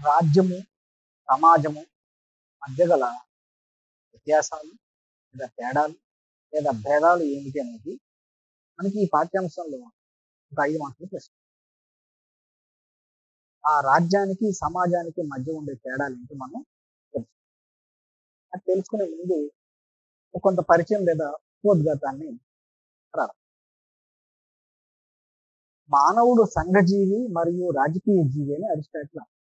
రాజ్యము సమాజము మధ్య గల వ్యత్యాసాలు లేదా తేడాలు లేదా భేదాలు ఏమిటి అనేది మనకి ఈ పాఠ్యాంశంలో ఒక ఐదు మార్కులు ప్రశ్న ఆ రాజ్యానికి సమాజానికి మధ్య ఉండే తేడాలు ఏంటి మనం తెలుసు అది తెలుసుకునే ముందు కొంత పరిచయం లేదా ఉపోద్ఘాతాన్ని ప్రారంభం మానవుడు సంఘజీవి మరియు రాజకీయ జీవి అని అరిస్టాటిల్ అన్నాడు.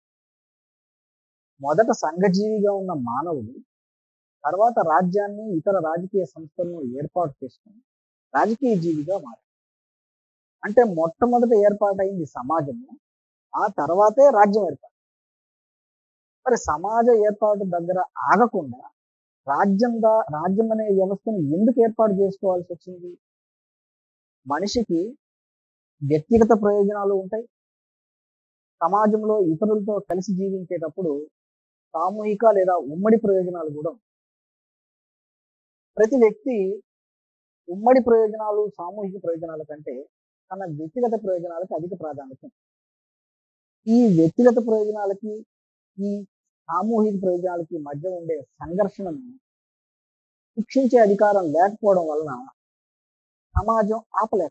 మొదట సంఘజీవిగా ఉన్న మానవుడు తర్వాత రాజ్యాన్ని ఇతర రాజకీయ సంస్థలను ఏర్పాటు చేసుకుని రాజకీయ జీవిగా మారాడు అంటే మొట్టమొదట ఏర్పాటైంది సమాజము ఆ తర్వాతే రాజ్యం ఏర్పాటు మరి సమాజ ఏర్పాటు దగ్గర ఆగకుండా రాజ్యం దా రాజ్యం అనే వ్యవస్థను ఎందుకు ఏర్పాటు చేసుకోవాల్సి వచ్చింది మనిషికి వ్యక్తిగత ప్రయోజనాలు ఉంటాయి సమాజంలో ఇతరులతో కలిసి జీవించేటప్పుడు సామూహిక లేదా ఉమ్మడి ప్రయోజనాలు కూడా ఉంటాయి. ప్రతి వ్యక్తి ఉమ్మడి ప్రయోజనాలు సామూహిక ప్రయోజనాల కంటే తన వ్యక్తిగత ప్రయోజనాలకు అధిక ప్రాధాన్యత ఉంది. ఈ వ్యక్తిగత ప్రయోజనాలకి ఈ సామూహిక ప్రయోజనాలకి మధ్య ఉండే సంఘర్షణను శిక్షించే అధికారం లేకపోవడం వలన సమాజం ఆపలేక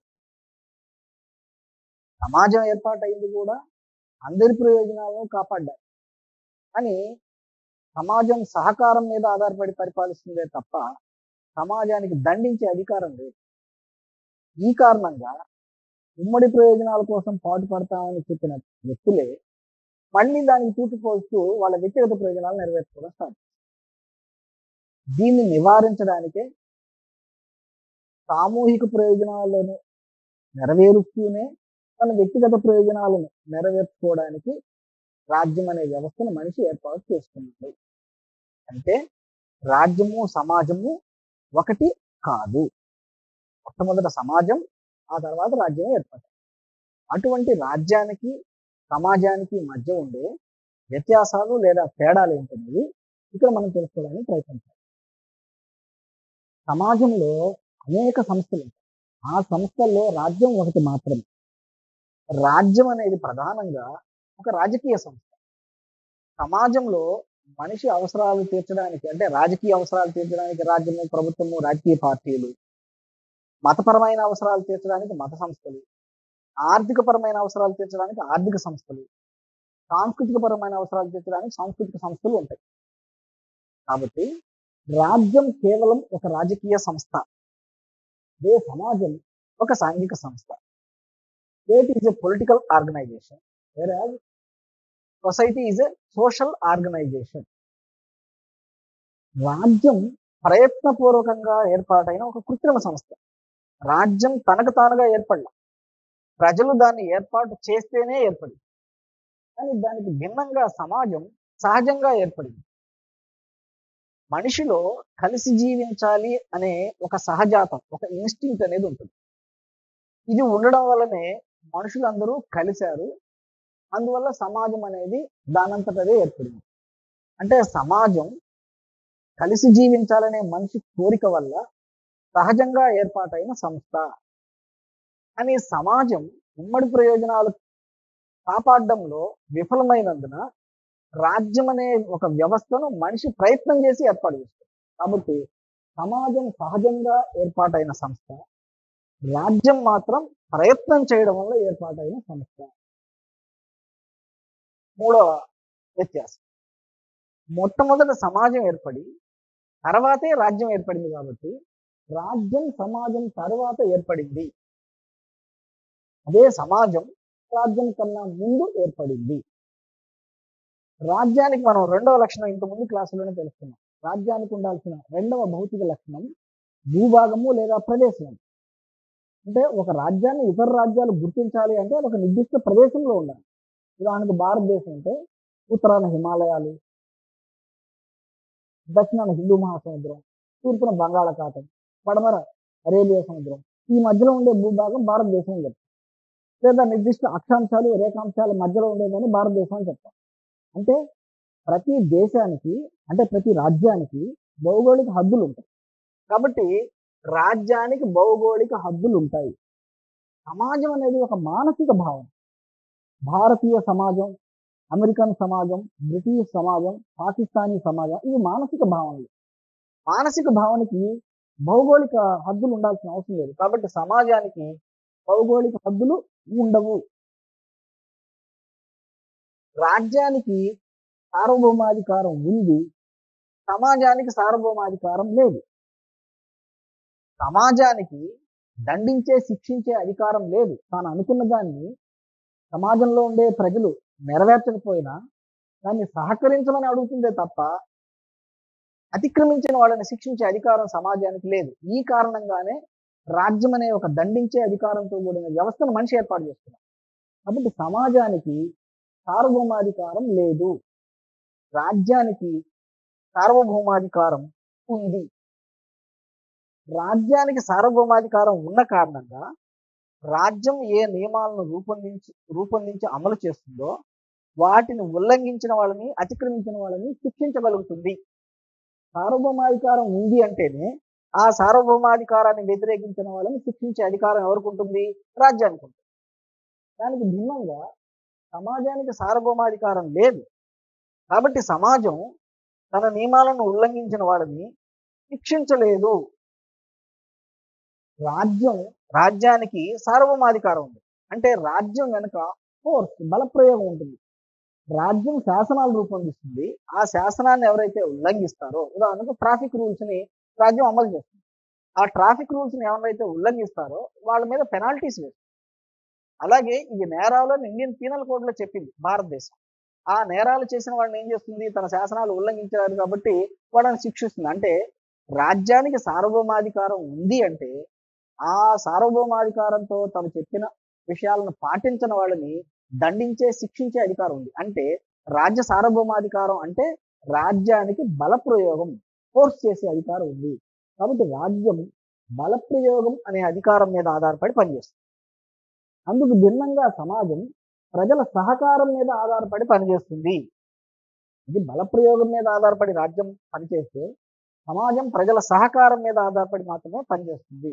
సమాజం ఏర్పాటైంది కూడా అందరి ప్రయోజనాలను కాపాడ్డారు కానీ సమాజం సహకారం మీద ఆధారపడి పరిపాలిస్తుందే తప్ప సమాజానికి దండించే అధికారం లేదు ఈ కారణంగా ఉమ్మడి ప్రయోజనాల కోసం పాటుపడతామని చెప్పిన వ్యక్తులే మళ్ళీ దానికి తూటుపోస్తూ వాళ్ళ వ్యక్తిగత ప్రయోజనాలు నెరవేర్చుకోవడం స్టార్ట్ చేశారు. దీన్ని నివారించడానికే సామూహిక ప్రయోజనాలను నెరవేరుస్తూనే తన వ్యక్తిగత ప్రయోజనాలను నెరవేర్చుకోవడానికి రాజ్యం అనే వ్యవస్థను మనిషి ఏర్పాటు చేసుకున్నాడు అంటే రాజ్యము సమాజము ఒకటి కాదు మొట్టమొదట సమాజం ఆ తర్వాత రాజ్యం ఏర్పడింది అటువంటి రాజ్యానికి సమాజానికి మధ్య ఉండే వ్యత్యాసాలు లేదా తేడాలు ఏంటనేది ఇక్కడ మనం తెలుసుకోవడానికి ప్రయత్నించాలి సమాజంలో అనేక సంస్థలు ఉంటాయి ఆ సంస్థల్లో రాజ్యం ఒకటి మాత్రమే రాజ్యం అనేది ప్రధానంగా ఒక రాజకీయ సంస్థ సమాజంలో మనిషి అవసరాలు తీర్చడానికి అంటే రాజకీయ అవసరాలు తీర్చడానికి రాజ్యము ప్రభుత్వము రాజకీయ పార్టీలు మతపరమైన అవసరాలు తీర్చడానికి మత సంస్థలు ఆర్థిక పరమైన అవసరాలు తీర్చడానికి ఆర్థిక సంస్థలు సాంస్కృతిక పరమైన అవసరాలు తీర్చడానికి సాంస్కృతిక సంస్థలు ఉంటాయి కాబట్టి రాజ్యం కేవలం ఒక రాజకీయ సంస్థ అదే సమాజం ఒక సాంఘిక సంస్థ state is a political organization వేరే society is a social organization రాజ్యం ప్రయత్నపూర్వకంగా ఏర్పాటైన ఒక కృత్రిమ సంస్థ రాజ్యం తనకు తానుగా ఏర్పడల ప్రజలు దాన్ని ఏర్పాటు చేస్తేనే ఏర్పడింది కానీ దానికి భిన్నంగా సమాజం సహజంగా ఏర్పడింది మనిషిలో కలిసి జీవించాలి అనే ఒక సహజాతం ఒక ఇన్స్టింక్ట్ అనేది ఉంటుంది ఇది ఉండడం వల్లనే మనుషులందరూ కలిశారు అందువల్ల సమాజం అనేది దానంతటదే ఏర్పడింది అంటే సమాజం కలిసి జీవించాలనే మనిషి కోరిక వల్ల సహజంగా ఏర్పాటైన సంస్థ అని సమాజం ఉమ్మడి ప్రయోజనాలు కాపాడడంలో విఫలమైనందున రాజ్యం అనే ఒక వ్యవస్థను మనిషి ప్రయత్నం చేసి ఏర్పాటు చేస్తుంది కాబట్టి సమాజం సహజంగా ఏర్పాటైన సంస్థ రాజ్యం మాత్రం ప్రయత్నం చేయడం వల్ల ఏర్పాటైన సంస్థ మూడవ వ్యత్యాసం మొట్టమొదట సమాజం ఏర్పడి తర్వాతే రాజ్యం ఏర్పడింది కాబట్టి రాజ్యం సమాజం తర్వాత ఏర్పడింది అదే సమాజం రాజ్యం కన్నా ముందు ఏర్పడింది రాజ్యానికి మనం రెండవ లక్షణం ఇంత ముందు క్లాసులోనే తెలుసుకున్నాం రాజ్యానికి ఉండాల్సిన రెండవ భౌతిక లక్షణం భూభాగము లేదా ప్రదేశం అంటే ఒక రాజ్యాన్ని ఇతర రాజ్యాలు గుర్తించాలి అంటే అది ఒక నిర్దిష్ట ప్రదేశంలో ఉండాలి ఉదాహరణకు భారతదేశం అంటే ఉత్తరాన హిమాలయాలు దక్షిణాన హిందూ మహాసముద్రం తూర్పున బంగాళాఖాతం పడమర అరేబియా సముద్రం ఈ మధ్యలో ఉండే భూభాగం భారతదేశం అని చెప్తాం లేదా నిర్దిష్ట అక్షాంశాలు రేఖాంశాల మధ్యలో ఉండేదని భారతదేశం అని చెప్తాం అంటే ప్రతి దేశానికి అంటే ప్రతి రాజ్యానికి భౌగోళిక హద్దులు ఉంటాయి కాబట్టి రాజ్యానికి భౌగోళిక హద్దులు ఉంటాయి సమాజం అనేది ఒక మానసిక భావం భారతీయ సమాజం అమెరికన్ సమాజం బ్రిటిష్ సమాజం పాకిస్తానీ సమాజం ఇవి మానసిక భావనలు మానసిక భావనకి భౌగోళిక హద్దులు ఉండాల్సిన అవసరం లేదు కాబట్టి సమాజానికి భౌగోళిక హద్దులు ఉండవు రాజ్యానికి సార్వభౌమాధికారం ఉంది సమాజానికి సార్వభౌమాధికారం లేదు సమాజానికి దండించే శిక్షించే అధికారం లేదు తాను అనుకున్న దాన్ని సమాజంలో ఉండే ప్రజలు నెరవేర్చకపోయినా దాన్ని సహకరించమని అడుగుతుందే తప్ప అతిక్రమించిన వాళ్ళని శిక్షించే అధికారం సమాజానికి లేదు ఈ కారణంగానే రాజ్యం అనే ఒక దండించే అధికారంతో కూడిన వ్యవస్థను మనిషి ఏర్పాటు చేస్తున్నారు కాబట్టి సమాజానికి సార్వభౌమాధికారం లేదు రాజ్యానికి సార్వభౌమాధికారం ఉంది రాజ్యానికి సార్వభౌమాధికారం ఉన్న కారణంగా రాజ్యం ఏ నియమాలను రూపొందించి రూపొందించి అమలు చేస్తుందో వాటిని ఉల్లంఘించిన వాళ్ళని అతిక్రమించిన వాళ్ళని శిక్షించగలుగుతుంది సార్వభౌమాధికారం ఉంది అంటేనే ఆ సార్వభౌమాధికారాన్ని వ్యతిరేకించిన వాళ్ళని శిక్షించే అధికారం ఎవరికి ఉంటుంది రాజ్యానికి ఉంటుంది దానికి భిన్నంగా సమాజానికి సార్వభౌమాధికారం లేదు కాబట్టి సమాజం తన నియమాలను ఉల్లంఘించిన వాళ్ళని శిక్షించలేదు రాజ్యం రాజ్యానికి సార్వభౌమాధికారం ఉంది అంటే రాజ్యం వెనుక ఫోర్స్ బలప్రయోగం ఉంటుంది రాజ్యం శాసనాలు రూపొందిస్తుంది ఆ శాసనాన్ని ఎవరైతే ఉల్లంఘిస్తారో ఉదాహరణకు ట్రాఫిక్ రూల్స్ ని రాజ్యం అమలు చేస్తుంది ఆ ట్రాఫిక్ రూల్స్ ని ఎవరైతే ఉల్లంఘిస్తారో వాళ్ళ మీద పెనాల్టీస్ వేస్తుంది అలాగే ఇది నేరాలని ఇండియన్ పీనల్ కోడ్ లో చెప్పింది భారతదేశం ఆ నేరాలు చేసిన వాళ్ళని ఏం చేస్తుంది తన శాసనాలు ఉల్లంఘించారు కాబట్టి వాళ్ళని శిక్షిస్తుంది అంటే రాజ్యానికి సార్వభౌమాధికారం ఉంది అంటే ఆ సార్వభౌమాధికారంతో తను చెప్పిన విషయాలను పాటించిన వాళ్ళని దండించే శిక్షించే అధికారం ఉంది అంటే రాజ్య సార్వభౌమాధికారం అంటే రాజ్యానికి బలప్రయోగం ఫోర్స్ చేసే అధికారం ఉంది కాబట్టి రాజ్యం బలప్రయోగం అనే అధికారం మీద ఆధారపడి పనిచేస్తుంది అందుకు భిన్నంగా సమాజం ప్రజల సహకారం మీద ఆధారపడి పనిచేస్తుంది ఇది బలప్రయోగం మీద ఆధారపడి రాజ్యం పనిచేస్తే సమాజం ప్రజల సహకారం మీద ఆధారపడి మాత్రమే పనిచేస్తుంది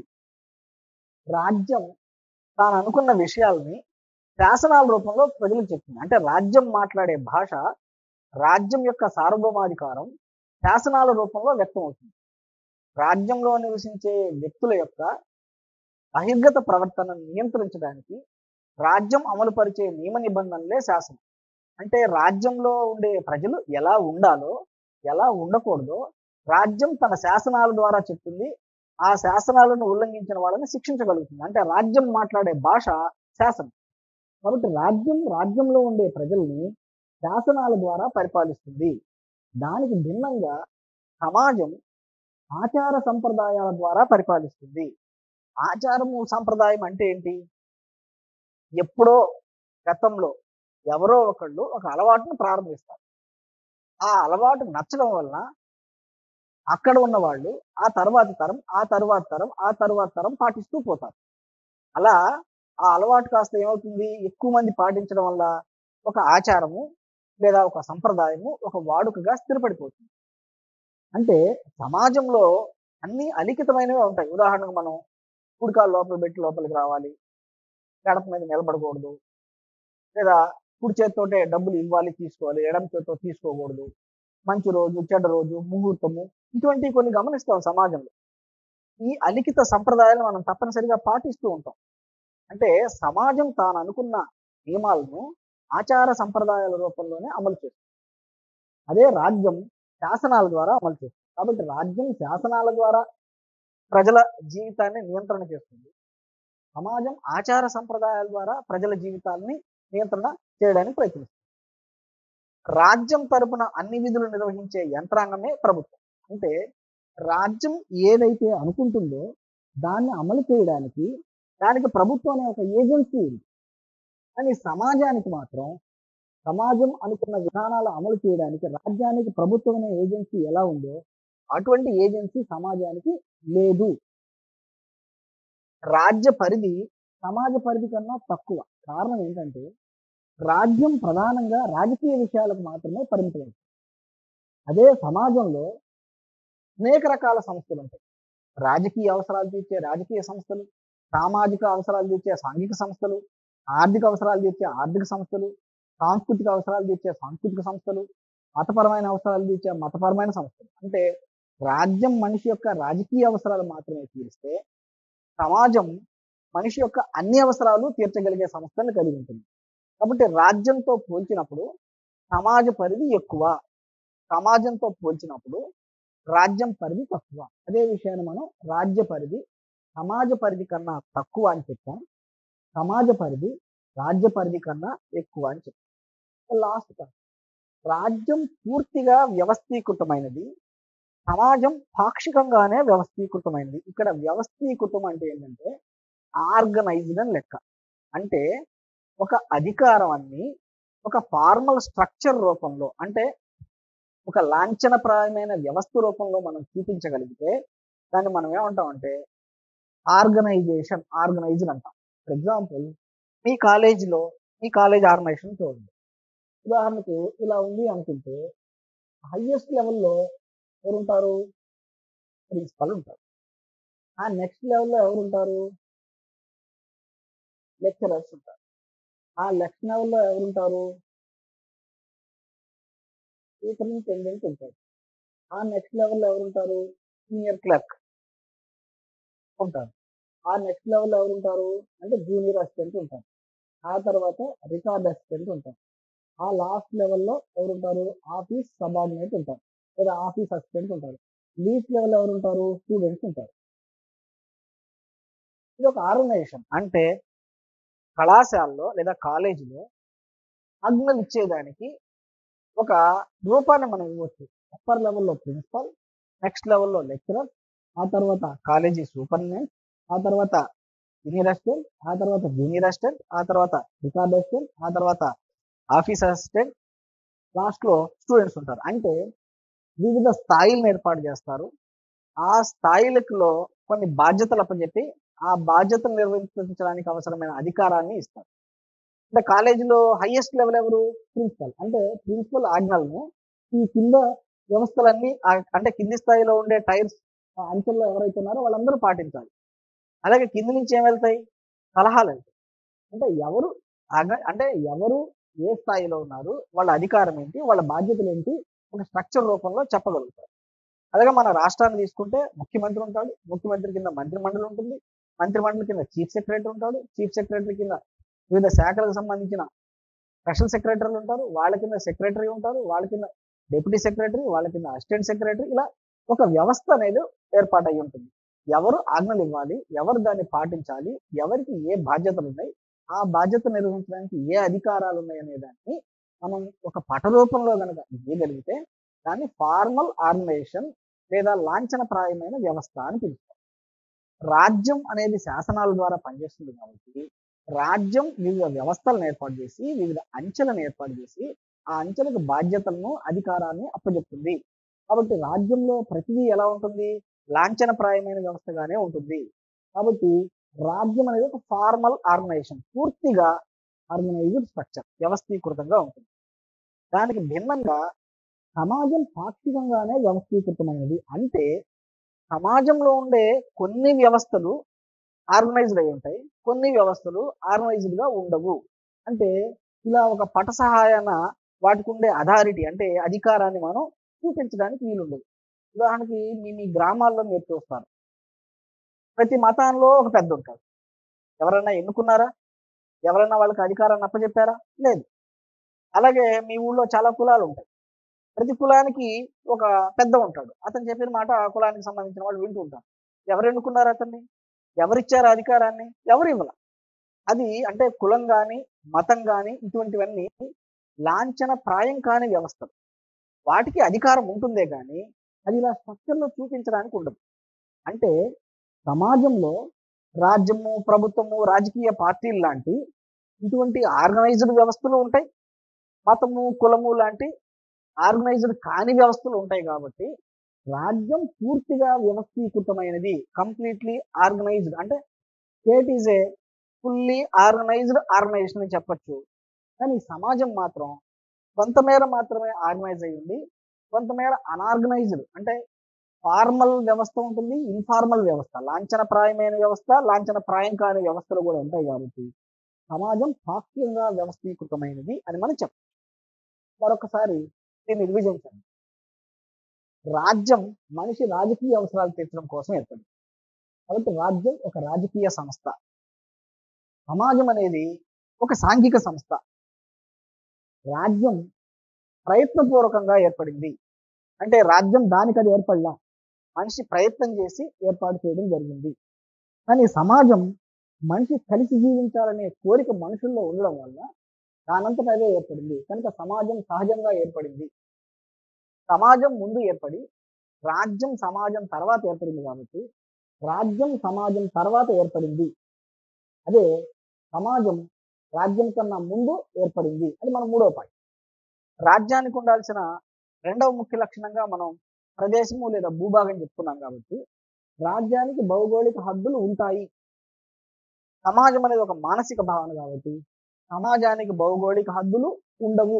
రాజ్యం తాను అనుకున్న విషయాల్ని శాసనాల రూపంలో ప్రజలకు చెప్తుంది అంటే రాజ్యం మాట్లాడే భాష రాజ్యం యొక్క సార్వభౌమాధికారం శాసనాల రూపంలో వ్యక్తం అవుతుంది రాజ్యంలో నివసించే వ్యక్తుల యొక్క బహిర్గత ప్రవర్తనను నియంత్రించడానికి రాజ్యం అమలుపరిచే నియమ నిబంధనలే శాసనం అంటే రాజ్యంలో ఉండే ప్రజలు ఎలా ఉండాలో ఎలా ఉండకూడదో రాజ్యం తన శాసనాల ద్వారా చెప్తుంది ఆ శాసనాలను ఉల్లంఘించిన వాళ్ళని శిక్షించగలుగుతుంది అంటే రాజ్యం మాట్లాడే భాష శాసనం కాబట్టి రాజ్యం రాజ్యంలో ఉండే ప్రజల్ని శాసనాల ద్వారా పరిపాలిస్తుంది దానికి భిన్నంగా సమాజం ఆచార సంప్రదాయాల ద్వారా పరిపాలిస్తుంది ఆచారము సంప్రదాయం అంటే ఏంటి ఎప్పుడో గతంలో ఎవరో ఒకళ్ళు ఒక అలవాటును ప్రారంభిస్తారు ఆ అలవాటు నచ్చడం వలన అక్కడ ఉన్న వాళ్ళు ఆ తర్వాత తరం ఆ తర్వాత తరం ఆ తర్వాత తరం పాటిస్తూ పోతారు అలా ఆ అలవాటు కాస్త ఏమవుతుంది ఎక్కువ మంది పాటించడం వల్ల ఒక ఆచారము లేదా ఒక సంప్రదాయము ఒక వాడుకగా స్థిరపడిపోతుంది అంటే సమాజంలో అన్ని అలిఖితమైనవి ఉంటాయి ఉదాహరణకు మనం కుడికాలు లోపల పెట్టి లోపలికి రావాలి గడప మీద నిలబడకూడదు లేదా కుడి చేతితోటే డబ్బులు ఇవ్వాలి తీసుకోవాలి ఎడమ చేతితో తీసుకోకూడదు మంచి రోజు చెడ్డ రోజు ముహూర్తము ఇటువంటివి కొన్ని గమనిస్తాం సమాజంలో ఈ అలిఖిత సంప్రదాయాలు మనం తప్పనిసరిగా పాటిస్తూ ఉంటాం అంటే సమాజం తాను అనుకున్న నియమాలను ఆచార సంప్రదాయాల రూపంలోనే అమలు చేస్తుంది అదే రాజ్యం శాసనాల ద్వారా అమలు చేస్తుంది కాబట్టి రాజ్యం శాసనాల ద్వారా ప్రజల జీవితాన్ని నియంత్రణ చేస్తుంది సమాజం ఆచార సంప్రదాయాల ద్వారా ప్రజల జీవితాన్ని నియంత్రణ చేయడానికి ప్రయత్నిస్తుంది రాజ్యం తరపున అన్ని విధులు నిర్వహించే యంత్రాంగమే ప్రభుత్వం అంటే రాజ్యం ఏదైతే అనుకుంటుందో దాన్ని అమలు చేయడానికి దానికి ప్రభుత్వం అనే ఒక ఏజెన్సీ ఉంది కానీ సమాజానికి మాత్రం సమాజం అనుకున్న విధానాలు అమలు చేయడానికి రాజ్యానికి ప్రభుత్వం అనే ఏజెన్సీ ఎలా ఉందో అటువంటి ఏజెన్సీ సమాజానికి లేదు రాజ్య పరిధి సమాజ పరిధి కన్నా తక్కువ కారణం ఏంటంటే రాజ్యం ప్రధానంగా రాజకీయ విషయాలకు మాత్రమే పరిమితమైంది అదే సమాజంలో అనేక రకాల సంస్థలు ఉంటాయి రాజకీయ అవసరాలు తీర్చే రాజకీయ సంస్థలు సామాజిక అవసరాలు తీర్చే సాంఘిక సంస్థలు ఆర్థిక అవసరాలు తీర్చే ఆర్థిక సంస్థలు సాంస్కృతిక అవసరాలు తీర్చే సాంస్కృతిక సంస్థలు మతపరమైన అవసరాలు తీర్చే మతపరమైన సంస్థలు అంటే రాజ్యం మనిషి యొక్క రాజకీయ అవసరాలు మాత్రమే తీరిస్తే సమాజం మనిషి యొక్క అన్ని అవసరాలు తీర్చగలిగే సంస్థలను కలిగి ఉంటుంది కాబట్టి రాజ్యంతో పోల్చినప్పుడు సమాజ పరిధి ఎక్కువ సమాజంతో పోల్చినప్పుడు రాజ్యం పరిధి తక్కువ అదే విషయాన్ని మనం రాజ్య పరిధి సమాజ పరిధి కన్నా తక్కువ అని చెప్తాం సమాజ పరిధి రాజ్య పరిధి కన్నా ఎక్కువ అని చెప్తాం లాస్ట్ రాజ్యం పూర్తిగా వ్యవస్థీకృతమైనది సమాజం పాక్షికంగానే వ్యవస్థీకృతమైనది ఇక్కడ వ్యవస్థీకృతం అంటే ఏంటంటే ఆర్గనైజ్డ్ అని లెక్క అంటే ఒక అధికారాన్ని ఒక ఫార్మల్ స్ట్రక్చర్ రూపంలో అంటే ఒక లాంఛనప్రాయమైన వ్యవస్థ రూపంలో మనం చూపించగలిగితే దాన్ని మనం ఏమంటామంటే ఆర్గనైజేషన్ ఆర్గనైజ్డ్ అంటాం ఫర్ ఎగ్జాంపుల్ మీ కాలేజీలో మీ కాలేజ్ ఆర్గనైజేషన్ చూడండి ఉదాహరణకు ఇలా ఉంది అనుకుంటే హైయెస్ట్ లెవెల్లో ఎవరు ఉంటారు ప్రిన్సిపల్ ఉంటారు ఆ నెక్స్ట్ లెవెల్లో ఎవరు ఉంటారు లెక్చరర్స్ ఉంటారు ఆ నెక్స్ట్ లెవెల్లో ఎవరు ఉంటారు సూపరింటెండెంట్ ఉంటారు ఆ నెక్స్ట్ లెవెల్లో ఎవరు ఉంటారు సీనియర్ క్లర్క్ ఉంటారు ఆ నెక్స్ట్ లెవెల్లో ఎవరు ఉంటారు అంటే జూనియర్ అసిస్టెంట్ ఉంటారు ఆ తర్వాత రికార్డ్ అసిస్టెంట్ ఉంటారు ఆ లాస్ట్ లెవెల్లో ఎవరు ఉంటారు ఆఫీస్ సబార్డినేట్ ఉంటారు లేదా ఆఫీస్ అసిస్టెంట్ ఉంటారు లీస్ట్ లెవెల్ ఎవరు ఉంటారు స్టూడెంట్స్ ఉంటారు ఇది ఒక ఆర్గనైజేషన్ అంటే కళాశాలలో లేదా కాలేజీలో అగ్నలు ఇచ్చేదానికి ఒక రూపాన్ని మనం ఇవ్వచ్చు అప్పర్ లెవెల్లో ప్రిన్సిపల్ నెక్స్ట్ లెవెల్లో లెక్చరర్ ఆ తర్వాత కాలేజీ సూపరింటెండెంట్ ఆ తర్వాత సీనియర్ అసిస్టెంట్ ఆ తర్వాత జూనియర్ అసిస్టెంట్ ఆ తర్వాత రికార్డ్ అసిస్టెంట్ ఆ తర్వాత ఆఫీస్ అసిస్టెంట్ లాస్ట్లో స్టూడెంట్స్ ఉంటారు అంటే వివిధ స్థాయిలను ఏర్పాటు చేస్తారు ఆ స్థాయిలలో కొన్ని బాధ్యతలు అప్పచెప్పి ఆ బాధ్యతను నిర్వహించడానికి అవసరమైన అధికారాన్ని ఇస్తారు అంటే కాలేజీలో హైయెస్ట్ లెవెల్ ఎవరు ప్రిన్సిపల్ అంటే ప్రిన్సిపల్ ఆజ్ఞలను ఈ కింద వ్యవస్థలన్నీ ఆ- అంటే కింది స్థాయిలో ఉండే టైర్స్ అంచెల్లో ఎవరైతే ఉన్నారో వాళ్ళందరూ పాటించాలి అలాగే కింది నుంచి ఏం వెళ్తాయి సలహాలు వెళ్తాయి అంటే ఎవరు ఆజ్ఞ- అంటే ఎవరు ఏ స్థాయిలో ఉన్నారు వాళ్ళ అధికారం ఏంటి వాళ్ళ బాధ్యతలు ఏంటి ఒక స్ట్రక్చర్ రూపంలో చెప్పగలుగుతారు అలాగే మన రాష్ట్రాన్ని తీసుకుంటే ముఖ్యమంత్రి ఉంటాడు ముఖ్యమంత్రి కింద మంత్రి మండలి ఉంటుంది మంత్రి మండలి కింద చీఫ్ సెక్రటరీ ఉంటాడు చీఫ్ సెక్రటరీ కింద వివిధ శాఖలకు సంబంధించిన స్పెషల్ సెక్రటరీలు ఉంటారు వాళ్ళ కింద సెక్రటరీ ఉంటారు వాళ్ళ కింద డిప్యూటీ సెక్రటరీ వాళ్ళ కింద అసిస్టెంట్ సెక్రటరీ ఇలా ఒక వ్యవస్థ అనేది ఏర్పాటై ఉంటుంది ఎవరు ఆజ్ఞలు ఇవ్వాలి ఎవరు దాన్ని పాటించాలి ఎవరికి ఏ బాధ్యతలు ఉన్నాయి ఆ బాధ్యత నిర్వహించడానికి ఏ అధికారాలు ఉన్నాయి అనే దాన్ని మనం ఒక పట రూపంలో కనుక ఇవ్వగలిగితే దాన్ని ఫార్మల్ ఆర్గనైజేషన్ లేదా లాంఛనప్రాయమైన వ్యవస్థ అని పిలుస్తాం రాజ్యం అనేది శాసనాల ద్వారా పనిచేస్తుంది కాబట్టి రాజ్యం వివిధ వ్యవస్థలను ఏర్పాటు చేసి వివిధ అంచెలను ఏర్పాటు చేసి ఆ అంచెలకు బాధ్యతలను అధికారాన్ని అప్పచెప్తుంది కాబట్టి రాజ్యంలో ప్రతిదీ ఎలా ఉంటుంది లాంఛనప్రాయమైన వ్యవస్థగానే ఉంటుంది కాబట్టి రాజ్యం అనేది ఒక ఫార్మల్ ఆర్గనైజేషన్ పూర్తిగా ఆర్గనైజ్డ్ స్ట్రక్చర్ వ్యవస్థీకృతంగా ఉంటుంది దానికి భిన్నంగా సమాజం పాక్షికంగానే వ్యవస్థీకృతమైనది అంటే సమాజంలో ఉండే కొన్ని వ్యవస్థలు ఆర్గనైజ్డ్ అయి ఉంటాయి కొన్ని వ్యవస్థలు ఆర్గనైజ్డ్ గా ఉండవు అంటే ఇలా ఒక పట సహాయాన వాటికి ఉండే అథారిటీ అంటే అధికారాన్ని మనం చూపించడానికి వీలుండదు ఉదాహరణకి మీ మీ గ్రామాల్లో మీరు చూస్తారు ప్రతి మతంలో ఒక పెద్ద ఉంటాడు ఎవరైనా ఎన్నుకున్నారా ఎవరైనా వాళ్ళకి అధికారాన్ని అప్పచెప్పారా లేదు అలాగే మీ ఊళ్ళో చాలా కులాలు ఉంటాయి ప్రతి కులానికి ఒక పెద్ద ఉంటాడు అతను చెప్పిన మాట ఆ కులానికి సంబంధించిన వాళ్ళు వింటూ ఉంటారు ఎవరు ఎన్నుకున్నారు అతన్ని ఎవరిచ్చారు అధికారాన్ని ఎవరు ఇవ్వాల అది అంటే కులం కానీ మతం కానీ ఇటువంటివన్నీ లాంఛన ప్రాయం కాని వ్యవస్థలు వాటికి అధికారం ఉంటుందే కానీ అది ఇలా స్ట్రక్చర్లో చూపించడానికి ఉండదు అంటే సమాజంలో రాజ్యము ప్రభుత్వము రాజకీయ పార్టీలు లాంటి ఇటువంటి ఆర్గనైజ్డ్ వ్యవస్థలు ఉంటాయి మతము కులము లాంటి ఆర్గనైజ్డ్ కాని వ్యవస్థలు ఉంటాయి కాబట్టి రాజ్యం పూర్తిగా వ్యవస్థీకృతమైనది కంప్లీట్లీ ఆర్గనైజ్డ్ అంటే state is a fully organized organization అని చెప్పొచ్చు కానీ సమాజం మాత్రం కొంతమేర మాత్రమే ఆర్గనైజ్ అయి ఉంది కొంతమేర అనార్గనైజ్డ్ అంటే ఫార్మల్ వ్యవస్థ ఉంటుంది ఇన్ఫార్మల్ వ్యవస్థ లాంఛనప్రాయమైన వ్యవస్థ లాంఛనప్రాయం కాని వ్యవస్థలు కూడా ఉంటాయి కాబట్టి సమాజం పాక్షికంగా వ్యవస్థీకృతమైనది అని మనం చెప్పాలి మరొకసారి దీన్ని విభజించండి రాజ్యం మనిషి రాజకీయ అవసరాలు తీర్చడం కోసం ఏర్పడింది కాబట్టి రాజ్యం ఒక రాజకీయ సంస్థ సమాజం అనేది ఒక సాంఘిక సంస్థ రాజ్యం ప్రయత్నపూర్వకంగా ఏర్పడింది అంటే రాజ్యం దానికది ఏర్పడలా మనిషి ప్రయత్నం చేసి ఏర్పాటు చేయడం జరిగింది కానీ సమాజం మనిషి కలిసి జీవించాలనే కోరిక మనుషుల్లో ఉండడం వల్ల దానంతట అదే ఏర్పడింది కనుక సమాజం సహజంగా ఏర్పడింది సమాజం ముందు ఏర్పడి రాజ్యం సమాజం తర్వాత ఏర్పడింది కాబట్టి రాజ్యం సమాజం తర్వాత ఏర్పడింది అదే సమాజం రాజ్యం కన్నా ముందు ఏర్పడింది అది మన మూడో పాయింట్ రాజ్యానికి ఉండాల్సిన రెండవ ముఖ్య లక్షణంగా మనం ప్రదేశము లేదా భూభాగం చెప్పుకున్నాం కాబట్టి రాజ్యానికి భౌగోళిక హద్దులు ఉంటాయి సమాజం అనేది ఒక మానసిక భావన కాబట్టి సమాజానికి భౌగోళిక హద్దులు ఉండవు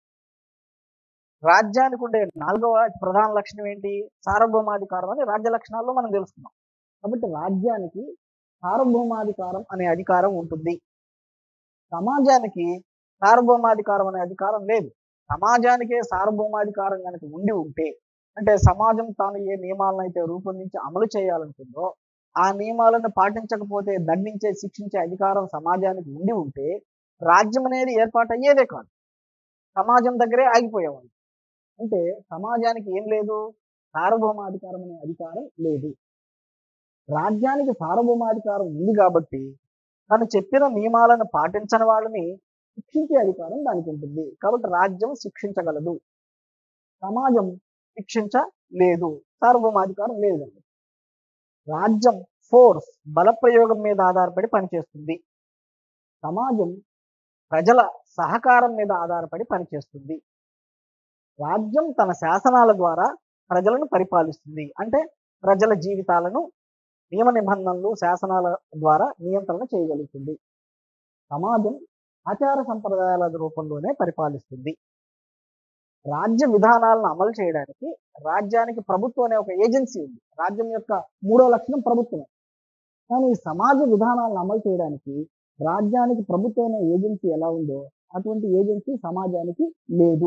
రాజ్యానికి ఉండే నాలుగవ ప్రధాన లక్షణం ఏంటి సార్వభౌమాధికారం అని రాజ్య లక్షణాల్లో మనం తెలుసుకున్నాం కాబట్టి రాజ్యానికి సార్వభౌమాధికారం అనే అధికారం ఉంటుంది సమాజానికి సార్వభౌమాధికారం అనే అధికారం లేదు సమాజానికే సార్వభౌమాధికారం కనుక ఉండి ఉంటే అంటే సమాజం తాను ఏ నియమాలను అయితే రూపొందించి అమలు చేయాలనుకుందో ఆ నియమాలను పాటించకపోతే దండించే శిక్షించే అధికారం సమాజానికి ఉండి ఉంటే రాజ్యం అనేది ఏర్పాటు అయ్యేదే కాదు సమాజం దగ్గరే ఆగిపోయేవాళ్ళు అంటే సమాజానికి ఏం లేదు సార్వభౌమాధికారం అనే అధికారం లేదు రాజ్యానికి సార్వభౌమాధికారం ఉంది కాబట్టి తను చెప్పిన నియమాలను పాటించని వాళ్ళని శిక్షించే అధికారం దానికి ఉంటుంది కాబట్టి రాజ్యం శిక్షించగలదు సమాజం శిక్షించలేదు సార్వభౌమాధికారం లేదండి రాజ్యం ఫోర్స్ బలప్రయోగం మీద ఆధారపడి పనిచేస్తుంది సమాజం ప్రజల సహకారం మీద ఆధారపడి పనిచేస్తుంది రాజ్యం తన శాసనాల ద్వారా ప్రజలను పరిపాలిస్తుంది అంటే ప్రజల జీవితాలను నియమ నిబంధనలు శాసనాల ద్వారా నియంత్రణ చేయగలుగుతుంది సమాజం ఆచార సంప్రదాయాల రూపంలోనే పరిపాలిస్తుంది రాజ్య విధానాలను అమలు చేయడానికి రాజ్యానికి ప్రభుత్వం అనే ఒక ఏజెన్సీ ఉంది రాజ్యం యొక్క మూడో లక్షణం ప్రభుత్వమే కానీ ఈ సమాజ విధానాలను అమలు చేయడానికి రాజ్యానికి ప్రభుత్వం అనే ఏజెన్సీ ఎలా ఉందో అటువంటి ఏజెన్సీ సమాజానికి లేదు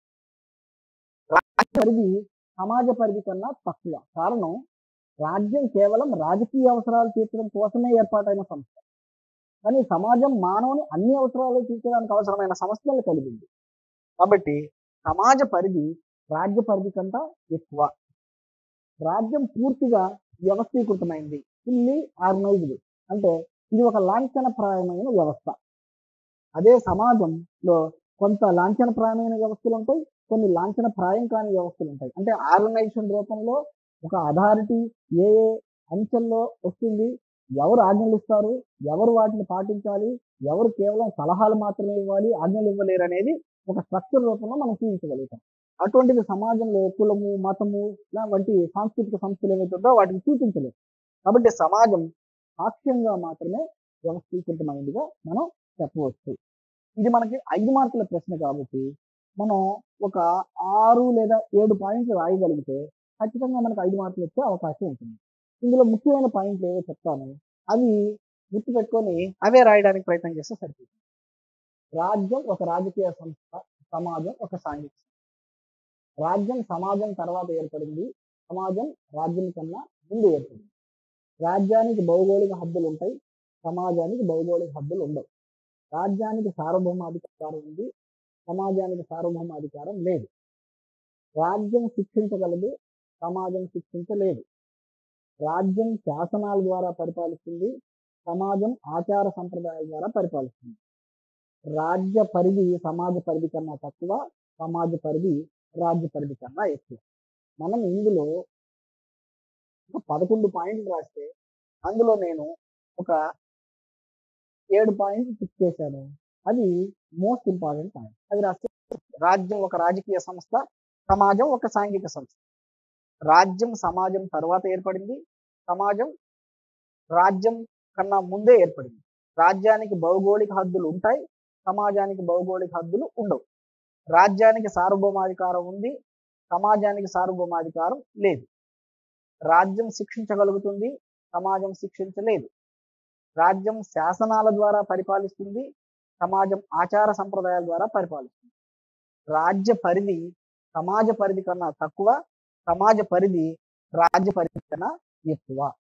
రాజ్య పరిధి సమాజ పరిధి కన్నా తక్కువ కారణం రాజ్యం కేవలం రాజకీయ అవసరాలు తీర్చడం కోసమే ఏర్పాటైన సంస్థ కానీ సమాజం మానవుని అన్ని అవసరాలు తీర్చడానికి అవసరమైన సంస్థలు కలిగింది కాబట్టి సమాజ పరిధి రాజ్య పరిధి కంటే ఎక్కువ రాజ్యం పూర్తిగా వ్యవస్థీకృతమైంది ఫుల్లీ ఆర్గనైజ్డ్ అంటే ఇది ఒక లాంఛనప్రాయమైన వ్యవస్థ అదే సమాజంలో కొంత లాంఛనప్రాయమైన వ్యవస్థలు ఉంటాయి కొన్ని లాంఛనప్రాయం కాని వ్యవస్థలు ఉంటాయి అంటే ఆర్గనైజేషన్ రూపంలో ఒక అథారిటీ ఏ ఏ అంచెల్లో వస్తుంది ఎవరు ఆజ్ఞలు ఇస్తారు ఎవరు వాటిని పాటించాలి ఎవరు కేవలం సలహాలు మాత్రమే ఇవ్వాలి ఆజ్ఞలు ఇవ్వలేరు అనేది ఒక స్ట్రక్చర్ రూపంలో మనం చూపించగలుగుతాం అటువంటిది సమాజంలో కులము మతము ఇలా వంటి సాంస్కృతిక సంస్థలు ఏవైతే ఉందో వాటిని చూపించలేదు కాబట్టి సమాజం సాక్ష్యంగా మాత్రమే వ్యవస్థీకృతమైనదిగా మనం చెప్పవచ్చు ఇది మనకి ఐదు మార్కుల ప్రశ్న కాబట్టి మనం ఒక ఆరు లేదా ఏడు పాయింట్లు రాయగలిగితే ఖచ్చితంగా మనకు ఐదు మార్కులు వచ్చే అవకాశం ఉంటుంది ఇందులో ముఖ్యమైన పాయింట్లు ఏవో చెప్తాను అవి గుర్తుపెట్టుకొని అవే రాయడానికి ప్రయత్నం చేస్తే సరిపోతుంది రాజ్యం ఒక రాజకీయ సంస్థ సమాజం ఒక సాంఘిక సంస్థ రాజ్యం సమాజం తర్వాత ఏర్పడింది సమాజం రాజ్యం కన్నా ముందు ఏర్పడింది రాజ్యానికి భౌగోళిక హద్దులు ఉంటాయి సమాజానికి భౌగోళిక హద్దులు ఉండవు రాజ్యానికి సార్వభౌమాధికారం ఉంది సమాజానికి సార్వభౌమాధికారం లేదు రాజ్యం శిక్షించగలదు సమాజం శిక్షించలేదు రాజ్యం శాసనాల ద్వారా పరిపాలిస్తుంది సమాజం ఆచార సంప్రదాయాల ద్వారా పరిపాలిస్తుంది రాజ్య పరిధి సమాజ పరిధి కన్నా తక్కువ సమాజ పరిధి రాజ్య పరిధి కన్నా ఎక్కువ మనం ఇందులో ఒక పదకొండు పాయింట్లు రాస్తే అందులో నేను ఒక ఏడు పాయింట్లు పిక్ చేశాను అది మోస్ట్ ఇంపార్టెంట్ పాయింట్ అది రాస్తే రాజ్యం ఒక రాజకీయ సంస్థ సమాజం ఒక సాంఘిక సంస్థ రాజ్యం సమాజం తర్వాత ఏర్పడింది సమాజం రాజ్యం కన్నా ముందే ఏర్పడింది రాజ్యానికి భౌగోళిక హద్దులు ఉంటాయి సమాజానికి భౌగోళిక హద్దులు ఉండవు రాజ్యానికి సార్వభౌమాధికారం ఉంది సమాజానికి సార్వభౌమాధికారం లేదు రాజ్యం శిక్షించగలుగుతుంది సమాజం శిక్షించలేదు రాజ్యం శాసనాల ద్వారా పరిపాలిస్తుంది సమాజం ఆచార సంప్రదాయాల ద్వారా పరిపాలిస్తుంది రాజ్య పరిధి సమాజ పరిధి కన్నా తక్కువ సమాజ పరిధి రాజ్య పరిధి కన్నా ఎక్కువ